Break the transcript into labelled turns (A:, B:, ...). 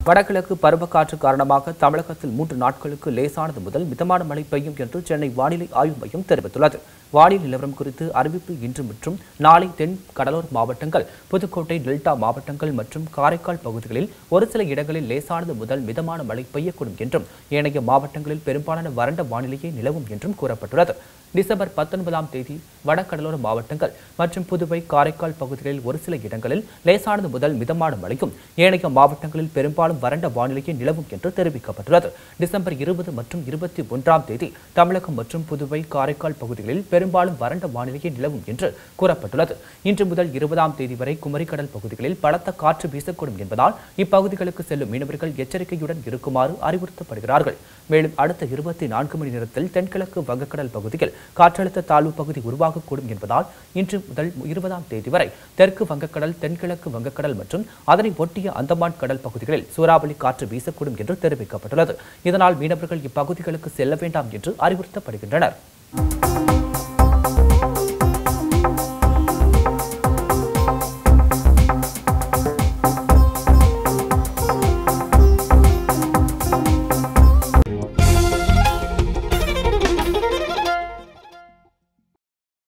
A: வடகிழக்கு பருவக்காற்று காரணமாக தமிழகத்தில் மூன்று நாட்களுக்கு லேசானது முதல் மிதமான மழை பெய்யும் என்று சென்னை வானிலை ஆய்வு மையம் தெரிவித்துள்ளது வானிலை நிலவரம் குறித்து அறிவிப்பு இன்று மற்றும் நாளை தென் கடலோர மாவட்டங்கள் புதுக்கோட்டை டெல்டா மாவட்டங்கள் மற்றும் காரைக்கால் பகுதிகளில் ஒரு சில இடங்களில் லேசானது முதல் மிதமான மழை பெய்யக்கூடும் என்றும் ஏனைய மாவட்டங்களில் பெரும்பாலான வறண்ட வானிலையே நிலவும் என்றும் கூறப்பட்டுள்ளது டிசம்பர் பத்தொன்பதாம் தேதி வடகடலோர மாவட்டங்கள் மற்றும் புதுவை காரைக்கால் பகுதிகளில் ஒரு சில இடங்களில் லேசானது முதல் மிதமான மழையும் ஏனைய மாவட்டங்களில் பெரும்பாலும் வறண்ட வானிலையே நிலவும் என்று தெரிவிக்கப்பட்டுள்ளது டிசம்பர் இருபது மற்றும் இருபத்தி ஒன்றாம் தேதி தமிழகம் மற்றும் புதுவை காரைக்கால் பகுதிகளில் பெரும்பாலும் வறண்ட வானிலையே நிலவும் என்று கூறப்பட்டுள்ளது இன்று முதல் இருபதாம் தேதி வரை குமரிக்கடல் பகுதிகளில் பலத்த காற்று வீசக்கூடும் என்பதால் இப்பகுதிகளுக்கு செல்லும் மீனவர்கள் எச்சரிக்கையுடன் இருக்குமாறு அறிவுறுத்தப்படுகிறார்கள் மேலும் அடுத்த இருபத்தி நான்கு மணி நேரத்தில் தென்கிழக்கு வங்கக்கடல் பகுதியில் காற்றழுத்த தாழ்வு பகுதி உருவாகக்கூடும் என்பதால் இன்று முதல் இருபதாம் தேதி வரை தெற்கு வங்கக்கடல் தென்கிழக்கு வங்கக்கடல் மற்றும் அதனை ஒட்டிய அந்தமான் கடல் பகுதிகளில் சூறாவளி காற்று வீசக்கூடும் என்று தெரிவிக்கப்பட்டுள்ளது இதனால் மீனவர்கள் இப்பகுதிகளுக்கு செல்ல வேண்டாம் என்று அறிவுறுத்தப்படுகின்றனர்